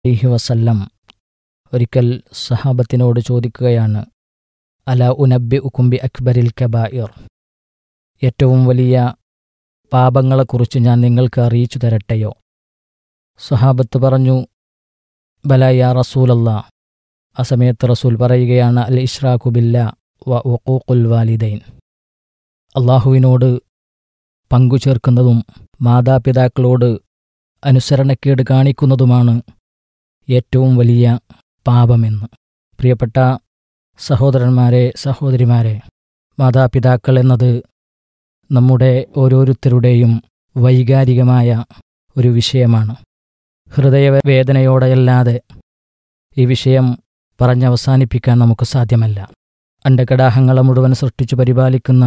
അലൈഹി വസല്ലം ഒരിക്കൽ സഹാബത്തിനോട് ചോദിക്കുകയാണ് അല ഉനബി ഉക്കുംബി അക്ബരിൽ കബായിർ ഏറ്റവും വലിയ പാപങ്ങളെക്കുറിച്ച് ഞാൻ നിങ്ങൾക്ക് അറിയിച്ചു തരട്ടെയോ സഹാബത്ത് പറഞ്ഞു ബല യാ റസൂലല്ല ആ സമയത്ത് റസൂൽ പറയുകയാണ് അൽ ഇഷ്റാഖു ബില്ല വ വഖൂഖുൽ വാലിദൈൻ അള്ളാഹുവിനോട് പങ്കു ചേർക്കുന്നതും മാതാപിതാക്കളോട് അനുസരണക്കേട് കാണിക്കുന്നതുമാണ് ഏറ്റവും വലിയ പാപമെന്ന് പ്രിയപ്പെട്ട സഹോദരന്മാരെ സഹോദരിമാരെ മാതാപിതാക്കൾ എന്നത് നമ്മുടെ ഓരോരുത്തരുടെയും വൈകാരികമായ ഒരു വിഷയമാണ് ഹൃദയവേദനയോടെയല്ലാതെ ഈ വിഷയം പറഞ്ഞവസാനിപ്പിക്കാൻ നമുക്ക് സാധ്യമല്ല അണ്ടകടാഹങ്ങളെ മുഴുവൻ സൃഷ്ടിച്ചു പരിപാലിക്കുന്ന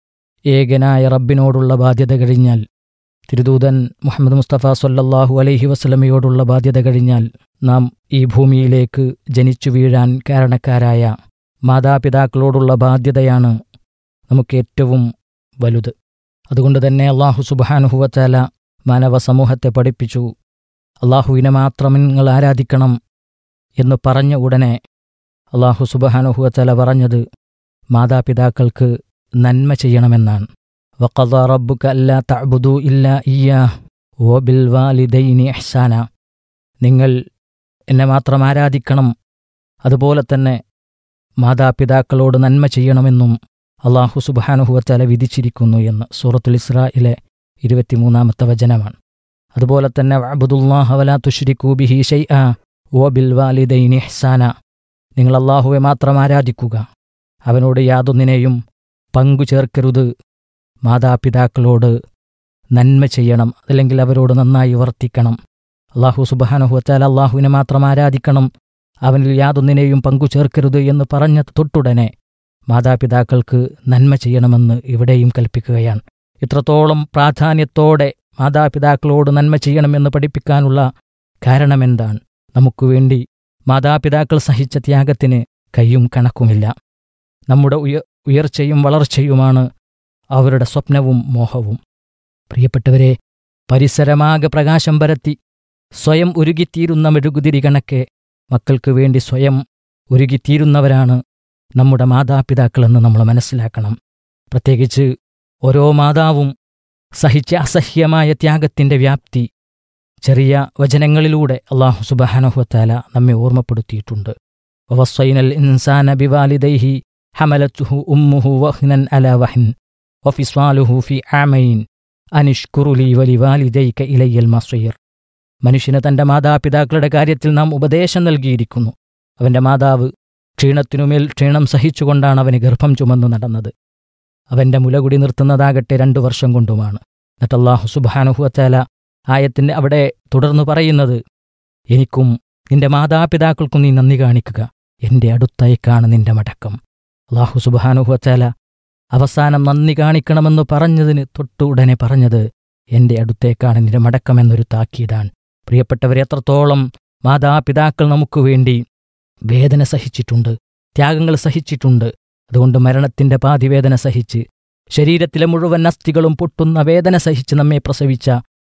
ഏകനായ റബ്ബിനോടുള്ള ബാധ്യത കഴിഞ്ഞാൽ തിരുദൂതൻ മുഹമ്മദ് മുസ്തഫ സൊല്ലാഹു അലൈഹി വസ്ലമയോടുള്ള ബാധ്യത കഴിഞ്ഞാൽ നാം ഈ ഭൂമിയിലേക്ക് ജനിച്ചു വീഴാൻ കാരണക്കാരായ മാതാപിതാക്കളോടുള്ള ബാധ്യതയാണ് നമുക്ക് ഏറ്റവും വലുത് അതുകൊണ്ട് തന്നെ അള്ളാഹു സുബാനുഹുവച്ചാല മാനവ സമൂഹത്തെ പഠിപ്പിച്ചു അള്ളാഹുവിനെ മാത്രം നിങ്ങൾ ആരാധിക്കണം എന്ന് പറഞ്ഞ ഉടനെ അള്ളാഹു സുബഹാനുഹുവച്ചാല പറഞ്ഞത് മാതാപിതാക്കൾക്ക് നന്മ ചെയ്യണമെന്നാണ് വഖദ റബ്ബുക അല്ലാ തഅബുദു ഇല്ലാ ഇയ്യാ വബിൽ വാലിദൈനി ഇഹ്സാന നിങ്ങൾ എന്നെ മാത്രം ആരാധിക്കണം അതുപോലെ തന്നെ മാതാപിതാക്കളോട് നന്മ ചെയ്യണമെന്നും അള്ളാഹു സുബാനുഹുവച്ചാല വിധിച്ചിരിക്കുന്നു എന്ന് സൂറത്തുൽ ഇസ്രായിലെ ഇരുപത്തിമൂന്നാമത്തെ വചനമാണ് അതുപോലെ തന്നെ അബുദുല്ലാഹ വലാ തുഷ്രിക്കൂ ബിഹി ഷൈഅ വബിൽ വാലിദൈനി ഇഹ്സാന നിങ്ങൾ അള്ളാഹുവെ മാത്രം ആരാധിക്കുക അവനോട് യാതൊന്നിനെയും പങ്കു ചേർക്കരുത് മാതാപിതാക്കളോട് നന്മ ചെയ്യണം അല്ലെങ്കിൽ അവരോട് നന്നായി വർത്തിക്കണം അള്ളാഹു സുബാനുഹുവച്ചാൽ അള്ളാഹുവിനെ മാത്രം ആരാധിക്കണം അവനിൽ യാതൊന്നിനെയും പങ്കു ചേർക്കരുത് എന്ന് പറഞ്ഞ തൊട്ടുടനെ മാതാപിതാക്കൾക്ക് നന്മ ചെയ്യണമെന്ന് ഇവിടെയും കൽപ്പിക്കുകയാണ് ഇത്രത്തോളം പ്രാധാന്യത്തോടെ മാതാപിതാക്കളോട് നന്മ ചെയ്യണമെന്ന് പഠിപ്പിക്കാനുള്ള കാരണമെന്താണ് നമുക്ക് വേണ്ടി മാതാപിതാക്കൾ സഹിച്ച ത്യാഗത്തിന് കയ്യും കണക്കുമില്ല നമ്മുടെ ഉയ ഉയർച്ചയും വളർച്ചയുമാണ് അവരുടെ സ്വപ്നവും മോഹവും പ്രിയപ്പെട്ടവരെ പരിസരമാകെ പ്രകാശം പരത്തി സ്വയം ഉരുകിത്തീരുന്ന മെഴുകുതിരി കണക്കെ മക്കൾക്ക് വേണ്ടി സ്വയം ഉരുകിത്തീരുന്നവരാണ് നമ്മുടെ മാതാപിതാക്കളെന്ന് നമ്മൾ മനസ്സിലാക്കണം പ്രത്യേകിച്ച് ഓരോ മാതാവും സഹിച്ച അസഹ്യമായ ത്യാഗത്തിൻ്റെ വ്യാപ്തി ചെറിയ വചനങ്ങളിലൂടെ അള്ളാഹു സുബാനഹുത്താല നമ്മെ ഓർമ്മപ്പെടുത്തിയിട്ടുണ്ട് വസ്വൈനൽ ഇൻസാന ബിവാലിദൈഹി ഹമലത്തുഹു ഉമ്മുഹു വഹ്നൻ അല വഹൻ വഫിസ്വാലുഹു ഫി ആമൈൻ അനിഷ്കുറുലി വലിവാലിദൈക ഇലയ്യൽ മസീർ മനുഷ്യന് തന്റെ മാതാപിതാക്കളുടെ കാര്യത്തിൽ നാം ഉപദേശം നൽകിയിരിക്കുന്നു അവന്റെ മാതാവ് ക്ഷീണത്തിനുമേൽ ക്ഷീണം സഹിച്ചുകൊണ്ടാണ് അവന് ഗർഭം ചുമന്നു നടന്നത് അവന്റെ മുലകുടി നിർത്തുന്നതാകട്ടെ രണ്ടു വർഷം കൊണ്ടുമാണ് എന്നിട്ട് അള്ളാഹു സുബാനുഹുവച്ചാല ആയത്തിന് അവിടെ തുടർന്നു പറയുന്നത് എനിക്കും നിന്റെ മാതാപിതാക്കൾക്കും നീ നന്ദി കാണിക്കുക എന്റെ അടുത്തേക്കാണ് നിന്റെ മടക്കം അള്ളാഹു സുബാനുഹുവച്ചാല അവസാനം നന്ദി കാണിക്കണമെന്ന് പറഞ്ഞതിന് തൊട്ടു ഉടനെ പറഞ്ഞത് എന്റെ അടുത്തേക്കാണ് നിന്റെ മടക്കമെന്നൊരു താക്കീതാണ് പ്രിയപ്പെട്ടവരെ എത്രത്തോളം മാതാപിതാക്കൾ നമുക്ക് വേണ്ടി വേദന സഹിച്ചിട്ടുണ്ട് ത്യാഗങ്ങൾ സഹിച്ചിട്ടുണ്ട് അതുകൊണ്ട് മരണത്തിന്റെ പാതിവേദന സഹിച്ച് ശരീരത്തിലെ മുഴുവൻ അസ്ഥികളും പൊട്ടുന്ന വേദന സഹിച്ച് നമ്മെ പ്രസവിച്ച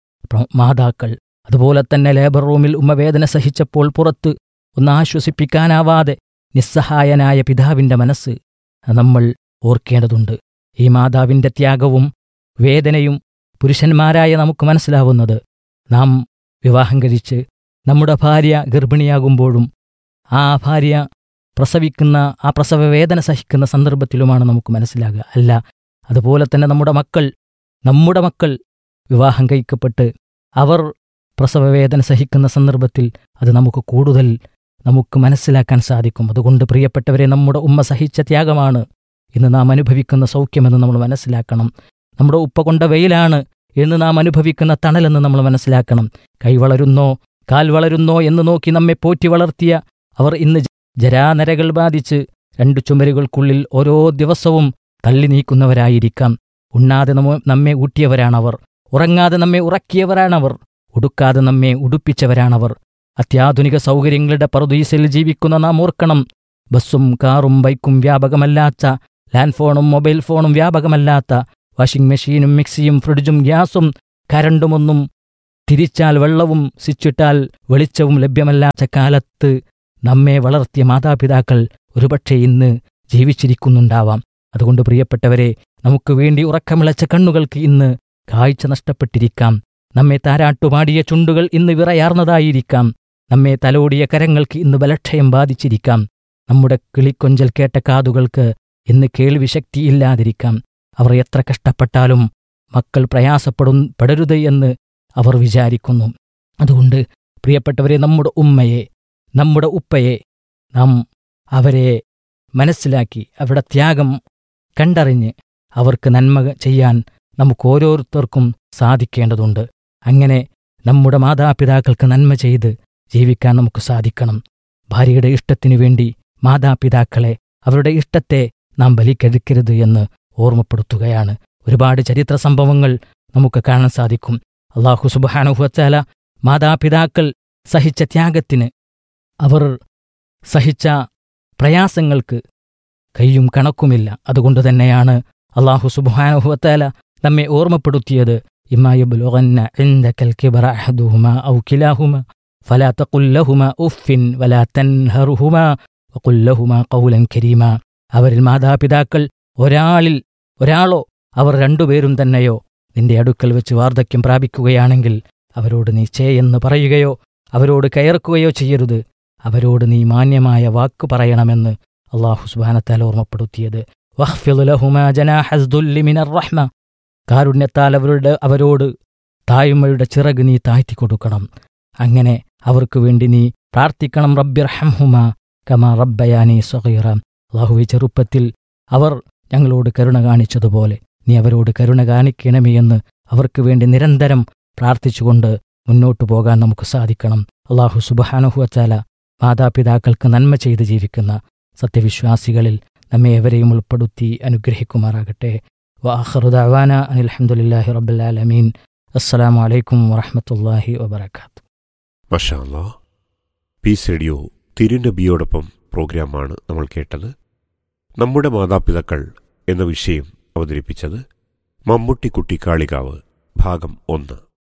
മാതാക്കൾ അതുപോലെ തന്നെ ലേബർ റൂമിൽ ഉമ്മ വേദന സഹിച്ചപ്പോൾ പുറത്ത് ഒന്ന് ആശ്വസിപ്പിക്കാനാവാതെ നിസ്സഹായനായ പിതാവിന്റെ മനസ്സ് നമ്മൾ ഓർക്കേണ്ടതുണ്ട് ഈ മാതാവിന്റെ ത്യാഗവും വേദനയും പുരുഷന്മാരായ നമുക്ക് മനസ്സിലാവുന്നത് നാം വിവാഹം കഴിച്ച് നമ്മുടെ ഭാര്യ ഗർഭിണിയാകുമ്പോഴും ആ ഭാര്യ പ്രസവിക്കുന്ന ആ പ്രസവ വേദന സഹിക്കുന്ന സന്ദർഭത്തിലുമാണ് നമുക്ക് മനസ്സിലാകുക അല്ല അതുപോലെ തന്നെ നമ്മുടെ മക്കൾ നമ്മുടെ മക്കൾ വിവാഹം കഴിക്കപ്പെട്ട് അവർ പ്രസവവേദന സഹിക്കുന്ന സന്ദർഭത്തിൽ അത് നമുക്ക് കൂടുതൽ നമുക്ക് മനസ്സിലാക്കാൻ സാധിക്കും അതുകൊണ്ട് പ്രിയപ്പെട്ടവരെ നമ്മുടെ ഉമ്മ സഹിച്ച ത്യാഗമാണ് ഇന്ന് നാം അനുഭവിക്കുന്ന സൗഖ്യമെന്ന് നമ്മൾ മനസ്സിലാക്കണം നമ്മുടെ ഉപ്പ കൊണ്ട വെയിലാണ് എന്ന് നാം അനുഭവിക്കുന്ന തണലെന്ന് നമ്മൾ മനസ്സിലാക്കണം കൈ വളരുന്നോ കാൽ വളരുന്നോ എന്ന് നോക്കി നമ്മെ പോറ്റി വളർത്തിയ അവർ ഇന്ന് ജരാനരകൾ ബാധിച്ച് രണ്ടു ചുമരുകൾക്കുള്ളിൽ ഓരോ ദിവസവും തള്ളി നീക്കുന്നവരായിരിക്കാം ഉണ്ണാതെ നമ്മെ ഊട്ടിയവരാണവർ ഉറങ്ങാതെ നമ്മെ ഉറക്കിയവരാണവർ ഉടുക്കാതെ നമ്മെ ഉടുപ്പിച്ചവരാണവർ അത്യാധുനിക സൗകര്യങ്ങളുടെ പറുദീസിൽ ജീവിക്കുന്ന നാം ഓർക്കണം ബസ്സും കാറും ബൈക്കും വ്യാപകമല്ലാത്ത ലാൻഡ് ഫോണും മൊബൈൽ ഫോണും വ്യാപകമല്ലാത്ത വാഷിംഗ് മെഷീനും മിക്സിയും ഫ്രിഡ്ജും ഗ്യാസും കരണ്ടുമൊന്നും തിരിച്ചാൽ വെള്ളവും സ്വിച്ചിട്ടാൽ വെളിച്ചവും ലഭ്യമല്ലാത്ത കാലത്ത് നമ്മെ വളർത്തിയ മാതാപിതാക്കൾ ഒരുപക്ഷെ ഇന്ന് ജീവിച്ചിരിക്കുന്നുണ്ടാവാം അതുകൊണ്ട് പ്രിയപ്പെട്ടവരെ നമുക്ക് വേണ്ടി ഉറക്കമിളച്ച കണ്ണുകൾക്ക് ഇന്ന് കാഴ്ച നഷ്ടപ്പെട്ടിരിക്കാം നമ്മെ താരാട്ടുപാടിയ ചുണ്ടുകൾ ഇന്ന് വിറയാർന്നതായിരിക്കാം നമ്മെ തലോടിയ കരങ്ങൾക്ക് ഇന്ന് ബലക്ഷയം ബാധിച്ചിരിക്കാം നമ്മുടെ കിളിക്കൊഞ്ചൽ കേട്ട കാതുകൾക്ക് ഇന്ന് കേൾവിശക്തിയില്ലാതിരിക്കാം അവർ എത്ര കഷ്ടപ്പെട്ടാലും മക്കൾ പ്രയാസപ്പെടും പെടരുത് എന്ന് അവർ വിചാരിക്കുന്നു അതുകൊണ്ട് പ്രിയപ്പെട്ടവരെ നമ്മുടെ ഉമ്മയെ നമ്മുടെ ഉപ്പയെ നാം അവരെ മനസ്സിലാക്കി അവരുടെ ത്യാഗം കണ്ടറിഞ്ഞ് അവർക്ക് നന്മ ചെയ്യാൻ നമുക്ക് ഓരോരുത്തർക്കും സാധിക്കേണ്ടതുണ്ട് അങ്ങനെ നമ്മുടെ മാതാപിതാക്കൾക്ക് നന്മ ചെയ്ത് ജീവിക്കാൻ നമുക്ക് സാധിക്കണം ഭാര്യയുടെ ഇഷ്ടത്തിനു വേണ്ടി മാതാപിതാക്കളെ അവരുടെ ഇഷ്ടത്തെ നാം ബലിക്കെടുക്കരുത് എന്ന് ഓർമ്മപ്പെടുത്തുകയാണ് ഒരുപാട് ചരിത്ര സംഭവങ്ങൾ നമുക്ക് കാണാൻ സാധിക്കും അള്ളാഹു സുബാനുഹുവച്ചാല മാതാപിതാക്കൾ സഹിച്ച ത്യാഗത്തിന് അവർ സഹിച്ച പ്രയാസങ്ങൾക്ക് കയ്യും കണക്കുമില്ല അതുകൊണ്ട് തന്നെയാണ് അള്ളാഹു സുബാനുഹുവത്താല നമ്മെ ഓർമ്മപ്പെടുത്തിയത് ഇമായുബുലുഗന്ന عندك الكبر أحدهما أو كلاهما فلا تقل لهما أف ولا تنهرهما وقل لهما قولا كريما അവരിൽ മാതാപിതാക്കൾ ഒരാളിൽ ഒരാളോ അവർ രണ്ടുപേരും തന്നെയോ നിന്റെ അടുക്കൽ വെച്ച് വാർദ്ധക്യം പ്രാപിക്കുകയാണെങ്കിൽ അവരോട് നീ ചേയെന്ന് പറയുകയോ അവരോട് കയർക്കുകയോ ചെയ്യരുത് അവരോട് നീ മാന്യമായ വാക്ക് പറയണമെന്ന് അള്ളാഹു സുബാനത്താൽ ഓർമ്മപ്പെടുത്തിയത് വഹ്ഫിദുലഹുമാ ജനാഹസ്ദുല്ലി മിനർ റഹ്മ കാരുണ്യത്താൽ അവരുടെ അവരോട് തായ്മയുടെ ചിറക് നീ താഴ്ത്തി കൊടുക്കണം അങ്ങനെ അവർക്ക് വേണ്ടി നീ പ്രാർത്ഥിക്കണം റബ്ബിർഹംഹുമ കമാ റബ്ബയാനി സഹീറ അള്ളാഹുവെ ചെറുപ്പത്തിൽ അവർ ഞങ്ങളോട് കരുണ കാണിച്ചതുപോലെ നീ അവരോട് കരുണ കാണിക്കണമേ എന്ന് അവർക്ക് വേണ്ടി നിരന്തരം പ്രാർത്ഥിച്ചുകൊണ്ട് മുന്നോട്ടു പോകാൻ നമുക്ക് സാധിക്കണം അള്ളാഹു സുബഹാനുഹുവച്ചാല മാതാപിതാക്കൾക്ക് നന്മ ചെയ്ത് ജീവിക്കുന്ന സത്യവിശ്വാസികളിൽ നമ്മെ എവരെയും ഉൾപ്പെടുത്തി അനുഗ്രഹിക്കുമാറാകട്ടെ വാഹറുദാന അനിൽഹമുല്ലാഹി റബ്ബുലാലമീൻ അസ്സലാമു അലൈക്കും വറഹമത്തല്ലാഹി വബർക്കാത്തു മഷാല്ല പീസ് റേഡിയോ തിരുനബിയോടൊപ്പം പ്രോഗ്രാമാണ് നമ്മൾ കേട്ടത് നമ്മുടെ മാതാപിതാക്കൾ എന്ന വിഷയം അവതരിപ്പിച്ചത് മമ്മൂട്ടി കുട്ടിക്കാളികാവ് ഭാഗം ഒന്ന്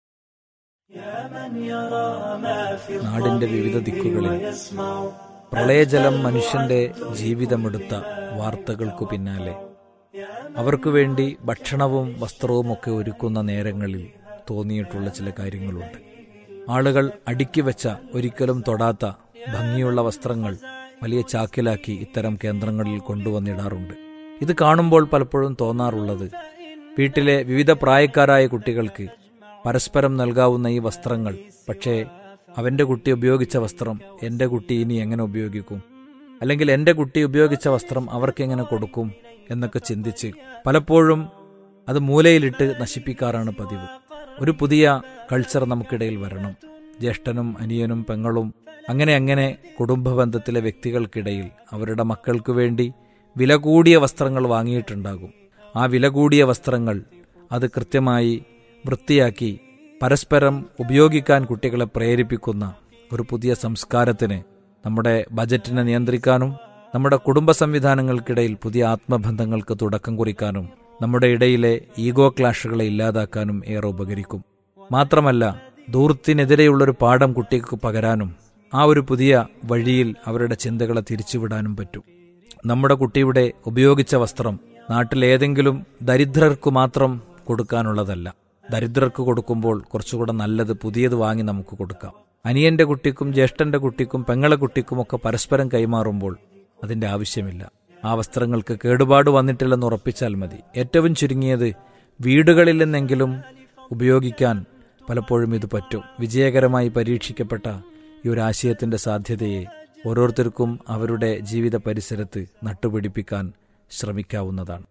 നാടിന്റെ വിവിധ ദിക്കുകളിൽ പ്രളയജലം മനുഷ്യന്റെ ജീവിതമെടുത്ത വാർത്തകൾക്കു പിന്നാലെ അവർക്കു വേണ്ടി ഭക്ഷണവും വസ്ത്രവുമൊക്കെ ഒരുക്കുന്ന നേരങ്ങളിൽ തോന്നിയിട്ടുള്ള ചില കാര്യങ്ങളുണ്ട് ആളുകൾ അടുക്കി വെച്ച ഒരിക്കലും തൊടാത്ത ഭംഗിയുള്ള വസ്ത്രങ്ങൾ വലിയ ചാക്കിലാക്കി ഇത്തരം കേന്ദ്രങ്ങളിൽ കൊണ്ടുവന്നിടാറുണ്ട് ഇത് കാണുമ്പോൾ പലപ്പോഴും തോന്നാറുള്ളത് വീട്ടിലെ വിവിധ പ്രായക്കാരായ കുട്ടികൾക്ക് പരസ്പരം നൽകാവുന്ന ഈ വസ്ത്രങ്ങൾ പക്ഷേ അവന്റെ കുട്ടി ഉപയോഗിച്ച വസ്ത്രം എന്റെ കുട്ടി ഇനി എങ്ങനെ ഉപയോഗിക്കും അല്ലെങ്കിൽ എന്റെ കുട്ടി ഉപയോഗിച്ച വസ്ത്രം അവർക്ക് എങ്ങനെ കൊടുക്കും എന്നൊക്കെ ചിന്തിച്ച് പലപ്പോഴും അത് മൂലയിലിട്ട് നശിപ്പിക്കാറാണ് പതിവ് ഒരു പുതിയ കൾച്ചർ നമുക്കിടയിൽ വരണം ജ്യേഷ്ഠനും അനിയനും പെങ്ങളും അങ്ങനെ അങ്ങനെ കുടുംബ ബന്ധത്തിലെ വ്യക്തികൾക്കിടയിൽ അവരുടെ മക്കൾക്ക് വേണ്ടി വില കൂടിയ വസ്ത്രങ്ങൾ വാങ്ങിയിട്ടുണ്ടാകും ആ വില കൂടിയ വസ്ത്രങ്ങൾ അത് കൃത്യമായി വൃത്തിയാക്കി പരസ്പരം ഉപയോഗിക്കാൻ കുട്ടികളെ പ്രേരിപ്പിക്കുന്ന ഒരു പുതിയ സംസ്കാരത്തിന് നമ്മുടെ ബജറ്റിനെ നിയന്ത്രിക്കാനും നമ്മുടെ കുടുംബ സംവിധാനങ്ങൾക്കിടയിൽ പുതിയ ആത്മബന്ധങ്ങൾക്ക് തുടക്കം കുറിക്കാനും നമ്മുടെ ഇടയിലെ ഈഗോ ക്ലാഷുകളെ ഇല്ലാതാക്കാനും ഏറെ ഉപകരിക്കും മാത്രമല്ല ദൂർത്തിനെതിരെയുള്ളൊരു പാഠം കുട്ടിക്ക് പകരാനും ആ ഒരു പുതിയ വഴിയിൽ അവരുടെ ചിന്തകളെ തിരിച്ചുവിടാനും പറ്റും നമ്മുടെ കുട്ടിയുടെ ഉപയോഗിച്ച വസ്ത്രം നാട്ടിലേതെങ്കിലും ദരിദ്രർക്കു മാത്രം കൊടുക്കാനുള്ളതല്ല ദരിദ്രർക്ക് കൊടുക്കുമ്പോൾ കുറച്ചുകൂടെ നല്ലത് പുതിയത് വാങ്ങി നമുക്ക് കൊടുക്കാം അനിയന്റെ കുട്ടിക്കും ജ്യേഷ്ഠന്റെ കുട്ടിക്കും പെങ്ങളെ കുട്ടിക്കും ഒക്കെ പരസ്പരം കൈമാറുമ്പോൾ അതിന്റെ ആവശ്യമില്ല ആ വസ്ത്രങ്ങൾക്ക് കേടുപാട് വന്നിട്ടില്ലെന്ന് ഉറപ്പിച്ചാൽ മതി ഏറ്റവും ചുരുങ്ങിയത് വീടുകളിൽ നിന്നെങ്കിലും ഉപയോഗിക്കാൻ പലപ്പോഴും ഇത് പറ്റും വിജയകരമായി പരീക്ഷിക്കപ്പെട്ട ഈ ഒരു ആശയത്തിന്റെ സാധ്യതയെ ഓരോരുത്തർക്കും അവരുടെ ജീവിത പരിസരത്ത് നട്ടുപിടിപ്പിക്കാൻ ശ്രമിക്കാവുന്നതാണ്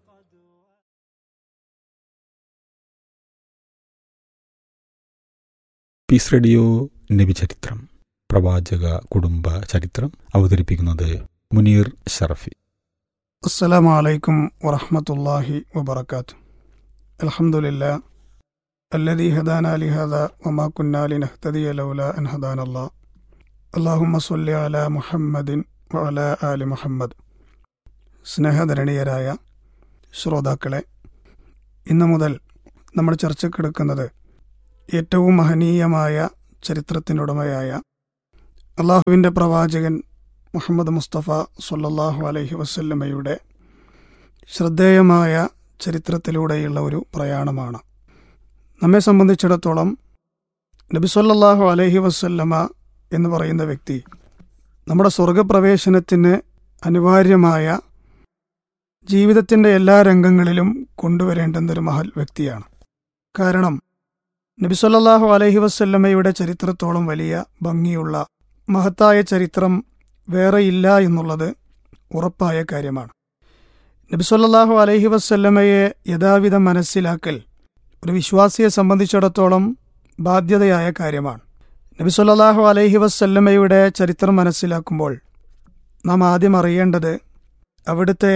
പീസ് റേഡിയോ നബിചരിത്രം പ്രവാചക കുടുംബ ചരിത്രം അവതരിപ്പിക്കുന്നത് മുനീർ ഷറഫി السلام عليكم ورحمة الله وبركاته الحمد لله الذي هدانا لهذا وما كنا لنهتدي لولا أن هدانا الله اللهم صل على محمد وعلى آل محمد സ്നേഹധരണീയരായ ശ്രോതാക്കളെ ഇന്നു മുതൽ നമ്മൾ ചർച്ചക്കെടുക്കുന്നത് ഏറ്റവും മഹനീയമായ ചരിത്രത്തിനുടമയായ അള്ളാഹുവിൻ്റെ പ്രവാചകൻ മുഹമ്മദ് മുസ്തഫ സല്ലല്ലാഹു അലൈഹി വസല്ലമയുടെ ശ്രദ്ധേയമായ ചരിത്രത്തിലൂടെയുള്ള ഒരു പ്രയാണമാണ് നമ്മെ സംബന്ധിച്ചിടത്തോളം നബി സല്ലല്ലാഹു അലൈഹി വസല്ലമ എന്ന് പറയുന്ന വ്യക്തി നമ്മുടെ സ്വർഗപ്രവേശനത്തിന് അനിവാര്യമായ ജീവിതത്തിൻ്റെ എല്ലാ രംഗങ്ങളിലും കൊണ്ടുവരേണ്ടുന്ന ഒരു മഹൽ വ്യക്തിയാണ് കാരണം നബി സല്ലല്ലാഹു അലൈഹി വസല്ലമയുടെ ചരിത്രത്തോളം വലിയ ഭംഗിയുള്ള മഹത്തായ ചരിത്രം വേറെയില്ല എന്നുള്ളത് ഉറപ്പായ കാര്യമാണ് നബി സല്ലല്ലാഹു അലൈഹി വസല്ലമയെ യഥാവിധം മനസ്സിലാക്കൽ ഒരു വിശ്വാസിയെ സംബന്ധിച്ചിടത്തോളം ബാധ്യതയായ കാര്യമാണ് നബി സല്ലല്ലാഹു അലൈഹി വസല്ലമയുടെ ചരിത്രം മനസ്സിലാക്കുമ്പോൾ നാം ആദ്യം അറിയേണ്ടത് അവിടുത്തെ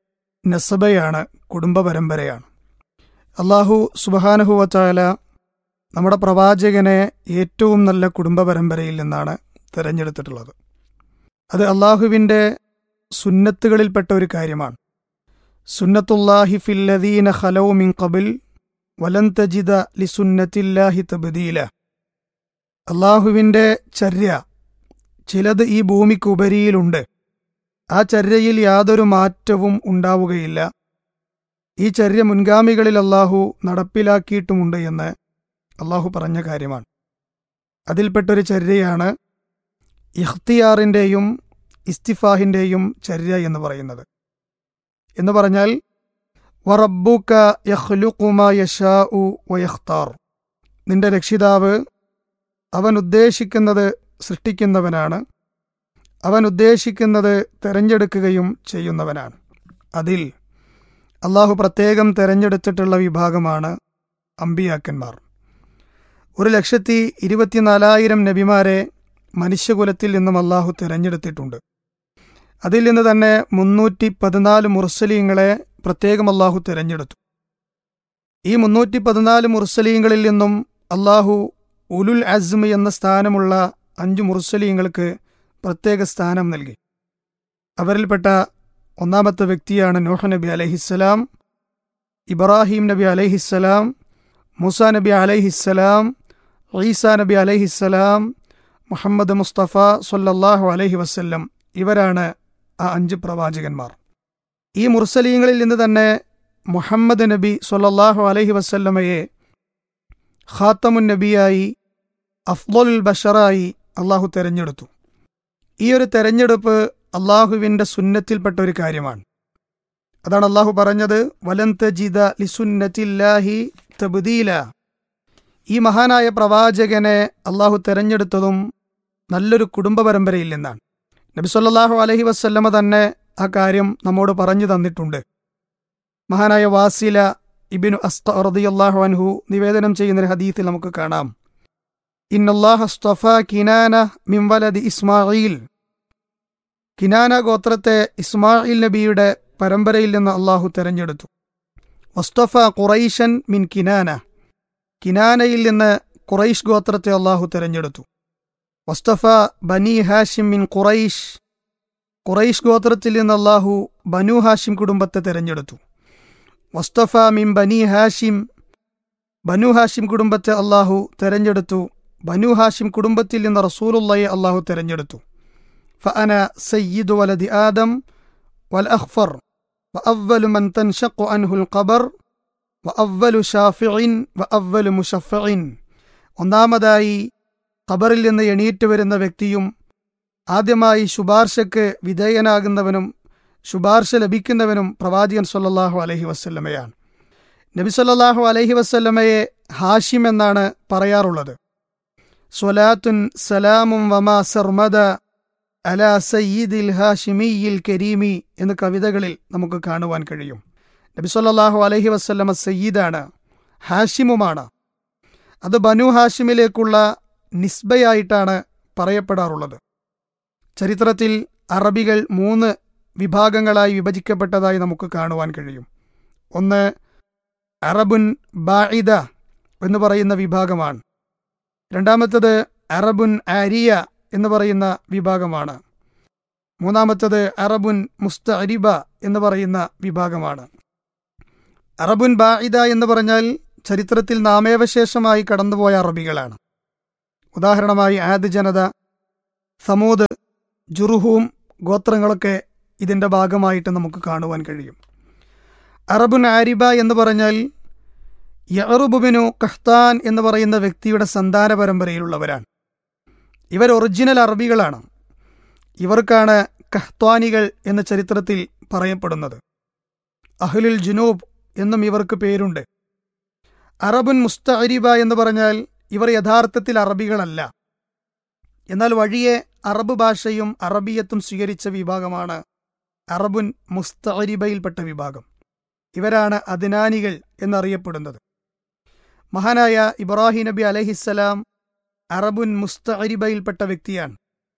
നസബയാണ് കുടുംബ പരമ്പരയാണ് അള്ളാഹു സുബഹാനഹുവച്ചായ നമ്മുടെ പ്രവാചകനെ ഏറ്റവും നല്ല കുടുംബ പരമ്പരയിൽ നിന്നാണ് തിരഞ്ഞെടുത്തിട്ടുള്ളത് അത് അള്ളാഹുവിൻ്റെ സുന്നത്തുകളിൽപ്പെട്ട ഒരു കാര്യമാണ് സുന്നത്തുല്ലാഹി ഫില്ലദീന ഖലൗ മിൻ ഖബിൽ വലൻ തജിദ ലിസുന്നത്തില്ലാഹി തബ്ദീല അള്ളാഹുവിൻ്റെ ചര്യ ചിലത് ഈ ഭൂമിക്ക് ഉപരിയിലുണ്ട് ആ ചര്യയിൽ യാതൊരു മാറ്റവും ഉണ്ടാവുകയില്ല ഈ ചര്യ മുൻഗാമികളിൽ അള്ളാഹു നടപ്പിലാക്കിയിട്ടുമുണ്ട് എന്ന് അള്ളാഹു പറഞ്ഞ കാര്യമാണ് അതിൽപ്പെട്ടൊരു ചര്യയാണ് ഇഖ്തിയാറിൻ്റെയും ഇസ്തിഫാഹിൻ്റെയും ചര്യ എന്ന് പറയുന്നത് എന്ന് പറഞ്ഞാൽ വറബ്ബുക യഖ്ലുഖുമ യശാഉ വയഖ്താർ നിന്റെ രക്ഷിതാവ് അവൻ ഉദ്ദേശിക്കുന്നത് സൃഷ്ടിക്കുന്നവനാണ് അവൻ ഉദ്ദേശിക്കുന്നത് തെരഞ്ഞെടുക്കുകയും ചെയ്യുന്നവനാണ് അതിൽ അള്ളാഹു പ്രത്യേകം തെരഞ്ഞെടുത്തിട്ടുള്ള വിഭാഗമാണ് അമ്പിയാക്കന്മാർ ഒരു ലക്ഷത്തി ഇരുപത്തിനാലായിരം നബിമാരെ മനുഷ്യകുലത്തിൽ നിന്നും അള്ളാഹു തിരഞ്ഞെടുത്തിട്ടുണ്ട് അതിൽ നിന്ന് തന്നെ മുന്നൂറ്റി പതിനാല് മുർസലീങ്ങളെ പ്രത്യേകം അള്ളാഹു തിരഞ്ഞെടുത്തു ഈ മുന്നൂറ്റി പതിനാല് മുർസലീങ്ങളിൽ നിന്നും അള്ളാഹു ഉലുൽ അസ്മ് എന്ന സ്ഥാനമുള്ള അഞ്ച് മുർസലീങ്ങൾക്ക് പ്രത്യേക സ്ഥാനം നൽകി അവരിൽപ്പെട്ട ഒന്നാമത്തെ വ്യക്തിയാണ് നോഹ നബി അലഹിസ്സലാം ഇബ്രാഹിം നബി അലഹിസ്സലാം മൂസ നബി അലഹിസ്സലാം ഈസ നബി അലഹിസ്സലാം മുഹമ്മദ് മുസ്തഫ സൊല്ലാഹു അലഹി വസ്ല്ലം ഇവരാണ് ആ അഞ്ച് പ്രവാചകന്മാർ ഈ മുർസലീങ്ങളിൽ നിന്ന് തന്നെ മുഹമ്മദ് നബി സൊല്ലാഹു അലഹി വസ്ല്ലമയെ ഖാത്തമുൻ നബിയായി അഫ്ദുൽ ബഷറായി അള്ളാഹു തെരഞ്ഞെടുത്തു ഈ ഒരു തെരഞ്ഞെടുപ്പ് അള്ളാഹുവിൻ്റെ സുന്നത്തിൽപ്പെട്ട ഒരു കാര്യമാണ് അതാണ് അള്ളാഹു പറഞ്ഞത് വലന്തജിദ ലിസുന്നത്തില്ലാഹി തബ്ദീല ഈ മഹാനായ പ്രവാചകനെ അള്ളാഹു തെരഞ്ഞെടുത്തതും നല്ലൊരു കുടുംബ പരമ്പരയിൽ നിന്നാണ് നബി സല്ലല്ലാഹു അലൈഹി വസല്ലമ തന്നെ ആ കാര്യം നമ്മോട് പറഞ്ഞു തന്നിട്ടുണ്ട് മഹാനായ വാസില ഇബിനു അസ്ത റളിയല്ലാഹു അൻഹു നിവേദനം ചെയ്യുന്ന ഒരു ഹദീത്തിൽ നമുക്ക് കാണാം ഇന്നല്ലാഹ അസ്തഫ കിനാന മിൻ വലദി ഇസ്മായിൽ കിനാന ഗോത്രത്തെ ഇസ്മായിൽ നബിയുടെ പരമ്പരയിൽ നിന്ന് അള്ളാഹു തെരഞ്ഞെടുത്തു വസ്തഫ ഖുറൈഷൻ മിൻ കിനാന കിനാനയിൽ നിന്ന് ഖുറൈഷ് ഗോത്രത്തെ അള്ളാഹു തെരഞ്ഞെടുത്തു വസ്തഫ ബനി ഹാഷിം മിൻ ഖുറൈഷ് ഖുറൈഷ് ഗോത്രത്തിൽ നിന്ന് അള്ളാഹു ബനു ഹാഷിം കുടുംബത്തെ തെരഞ്ഞെടുത്തു വസ്തഫ മിൻ ബനി ഹാഷിം ബനു ഹാഷിം കുടുംബത്തെ അള്ളാഹു തെരഞ്ഞെടുത്തു ബനു ഹാഷിം കുടുംബത്തിൽ നിന്ന് റസൂലുള്ളയെ അള്ളാഹു തെരഞ്ഞെടുത്തു ഫഅന സയ്യിദു വലദി ആദം വൽ അഖ്ഫർ وأول من تنشق عنه القبر وأول شافع وأول مشفع ഒന്നാമതായി ഖബറിൽ നിന്ന് എണീറ്റ് വരുന്ന വ്യക്തിയും ആദ്യമായി ശുപാർശയ്ക്ക് വിധേയനാകുന്നവനും ശുപാർശ ലഭിക്കുന്നവനും പ്രവാചകൻ സല്ലല്ലാഹു അലൈഹി വസല്ലമയാണ് നബി സല്ലല്ലാഹു അലൈഹി വസല്ലമയെ ഹാഷിം എന്നാണ് പറയാറുള്ളത് സ്വലാത്തുൻ സലാമും വമാ സർമദ അല സയ്യിദിൽ ഹാഷിമിയിൽ കരീമി എന്ന കവിതകളിൽ നമുക്ക് കാണുവാൻ കഴിയും നബി സല്ലല്ലാഹു അലൈഹി വസല്ലമ സയ്യിദാണ് ഹാഷിമുമാണ് അത് ബനു ഹാഷിമിലേക്കുള്ള നിസ്ബയായിട്ടാണ് പറയപ്പെടാറുള്ളത് ചരിത്രത്തിൽ അറബികൾ മൂന്ന് വിഭാഗങ്ങളായി വിഭജിക്കപ്പെട്ടതായി നമുക്ക് കാണുവാൻ കഴിയും ഒന്ന് അറബുൻ ബാഇദ എന്ന് പറയുന്ന വിഭാഗമാണ് രണ്ടാമത്തത് അറബുൻ ആരിയ എന്ന് പറയുന്ന വിഭാഗമാണ് മൂന്നാമത്തത് അറബുൻ മുസ്തഅരിബ എന്ന് പറയുന്ന വിഭാഗമാണ് അറബുൻ ബാഇദ എന്ന് പറഞ്ഞാൽ ചരിത്രത്തിൽ നാമേവശേഷമായി കടന്നുപോയ അറബികളാണ് ഉദാഹരണമായി ആദ് ജനത സമൂത് ജുറുഹൂം ഗോത്രങ്ങളൊക്കെ ഇതിൻ്റെ ഭാഗമായിട്ട് നമുക്ക് കാണുവാൻ കഴിയും അറബുൻ ആരിബ എന്ന് പറഞ്ഞാൽ യറുബുബിനു കഹ്താൻ എന്ന് പറയുന്ന വ്യക്തിയുടെ സന്താന പരമ്പരയിലുള്ളവരാണ് ഇവർ ഒറിജിനൽ അറബികളാണ് ഇവർക്കാണ് കഹ്ത്വാനികൾ എന്ന ചരിത്രത്തിൽ പറയപ്പെടുന്നത് അഹ്ലുൽ ജുനൂബ് എന്നും ഇവർക്ക് പേരുണ്ട് അറബുൻ മുസ്തഅരിബ എന്ന് പറഞ്ഞാൽ ഇവർ യഥാർത്ഥത്തിൽ അറബികളല്ല എന്നാൽ വഴിയെ അറബ് ഭാഷയും അറബിയത്തും സ്വീകരിച്ച വിഭാഗമാണ് അറബുൻ മുസ്തഅരിബയിൽപ്പെട്ട വിഭാഗം ഇവരാണ് അദ്നാനികൾ എന്നറിയപ്പെടുന്നത് മഹാനായ ഇബ്രാഹിം നബി അലഹിസ്സലാം അറബുൻ മുസ്തഅരിബയിൽപ്പെട്ട വ്യക്തിയാണ്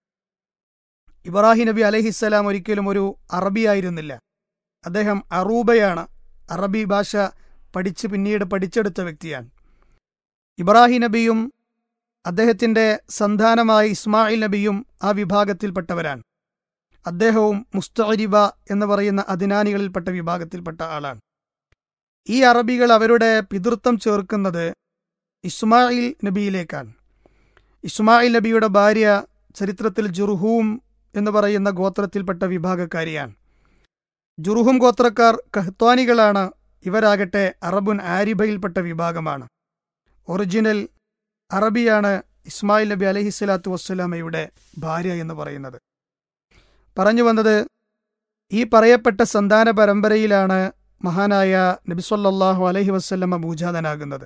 ഇബ്രാഹിം നബി അലഹിസ്സലാം ഒരിക്കലും ഒരു അറബിയായിരുന്നില്ല അദ്ദേഹം അറൂബയാണ് അറബി ഭാഷ പഠിച്ച് പിന്നീട് പഠിച്ചെടുത്ത വ്യക്തിയാണ് ഇബ്രാഹിം നബിയും അദ്ദേഹത്തിന്റെ സന്താനമായ ഇസ്മായിൽ നബിയും ആ വിഭാഗത്തിൽപ്പെട്ടവരാണ് അദ്ദേഹവും മുസ്തഅരിബ എന്ന് പറയുന്ന അദിനാനികളിൽപ്പെട്ട വിഭാഗത്തിൽപ്പെട്ട ആളാണ് ഈ അറബികൾ അവരുടെ പിതൃത്വം ചേർക്കുന്നത് ഇസ്മായിൽ നബിയിലേക്കാണ് ഇസ്മായിൽ നബിയുടെ ഭാര്യ ചരിത്രത്തിൽ ജുർഹൂം എന്ന് പറയുന്ന ഗോത്രത്തിൽപ്പെട്ട വിഭാഗക്കാരിയാണ് ജുർഹും ഗോത്രക്കാർ കഹ്ത്വാനികളാണ് ഇവരാകട്ടെ അറബുൻ ആരിബയിൽപ്പെട്ട വിഭാഗമാണ് ഒറിജിനൽ അറബിയാണ് ഇസ്മായിൽ നബി അലഹിസ്വലാത്തു വസ്സലാമയുടെ ഭാര്യ എന്ന് പറയുന്നത് പറഞ്ഞു വന്നത് ഈ പറയപ്പെട്ട സന്താന പരമ്പരയിലാണ് മഹാനായ നബിസ്വല്ലാഹു അലഹി വസ്ല്ലമ്മ ഭൂജാതനാകുന്നത്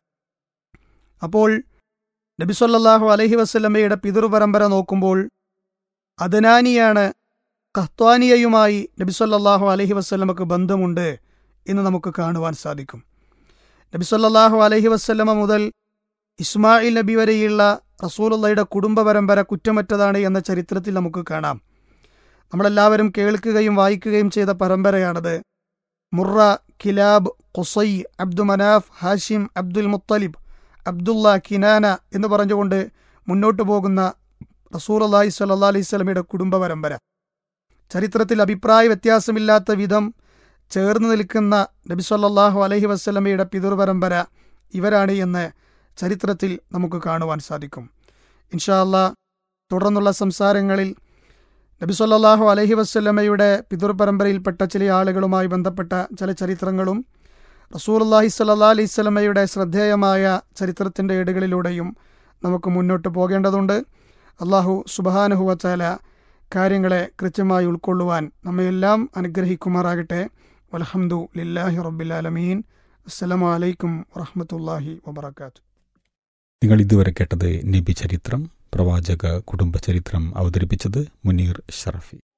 അപ്പോൾ നബിസ്വല്ലാഹു അലഹി വസ്ല്ലമ്മയുടെ പിതൃപരമ്പര നോക്കുമ്പോൾ അദനാനിയാണ് കഹ്ത്വാനിയയുമായി നബിസ്വല്ലാഹു അലഹി വസ്ല്ലമക്ക് ബന്ധമുണ്ട് എന്ന് നമുക്ക് കാണുവാൻ സാധിക്കും നബിസ്വല്ലാഹു അലഹി വസ്ല്ലമ മുതൽ ഇസ്മായിൽ നബി വരെയുള്ള റസൂലുള്ളയുടെ കുടുംബ പരമ്പര കുറ്റമറ്റതാണ് എന്ന ചരിത്രത്തിൽ നമുക്ക് കാണാം നമ്മളെല്ലാവരും കേൾക്കുകയും വായിക്കുകയും ചെയ്ത പരമ്പരയാണത് Murra Kilab Qusai Abdu Manaf Hashim Abdul Muttalib Abdullah Kinana എന്ന് പറഞ്ഞുകൊണ്ട് മുന്നോട്ടു പോകുന്ന റസൂർ അള്ളാഹി സല്ലാ അലൈഹി സ്വലമിയുടെ കുടുംബ പരമ്പര ചരിത്രത്തിൽ അഭിപ്രായ വ്യത്യാസമില്ലാത്ത വിധം ചേർന്ന് നിൽക്കുന്ന നബി സല്ലാഹു അലഹി വസ്ലമയുടെ പിതൃ പരമ്പര ഇവരാണ് എന്ന് ചരിത്രത്തിൽ നമുക്ക് കാണുവാൻ സാധിക്കും ഇൻഷാ അല്ലാ തുടർന്നുള്ള സംസാരങ്ങളിൽ നബി സല്ലാഹു അലഹി വസ്ലമയുടെ പിതൃ പരമ്പരയിൽപ്പെട്ട ചില ആളുകളുമായി ബന്ധപ്പെട്ട ചില ചരിത്രങ്ങളും റസൂർ അള്ളാഹി സല്ലാ അലൈഹി സ്വലമയുടെ ശ്രദ്ധേയമായ ചരിത്രത്തിൻ്റെ ഏടുകളിലൂടെയും നമുക്ക് മുന്നോട്ട് പോകേണ്ടതുണ്ട് അള്ളാഹു സുബഹാനുഹുവച്ചാല കാര്യങ്ങളെ കൃത്യമായി ഉൾക്കൊള്ളുവാൻ നമ്മയെല്ലാം അനുഗ്രഹിക്കുമാറാകട്ടെ വലഹമുദു ലില്ലാഹി റബ്ബിലാലമീൻ അസ്സലാമലൈക്കും വറഹമത്തല്ലാഹി വബർക്കാത്തു നിങ്ങൾ ഇതുവരെ കേട്ടത് നബി ചരിത്രം പ്രവാചക കുടുംബ ചരിത്രം അവതരിപ്പിച്ചത് മുനീർ ഷറഫി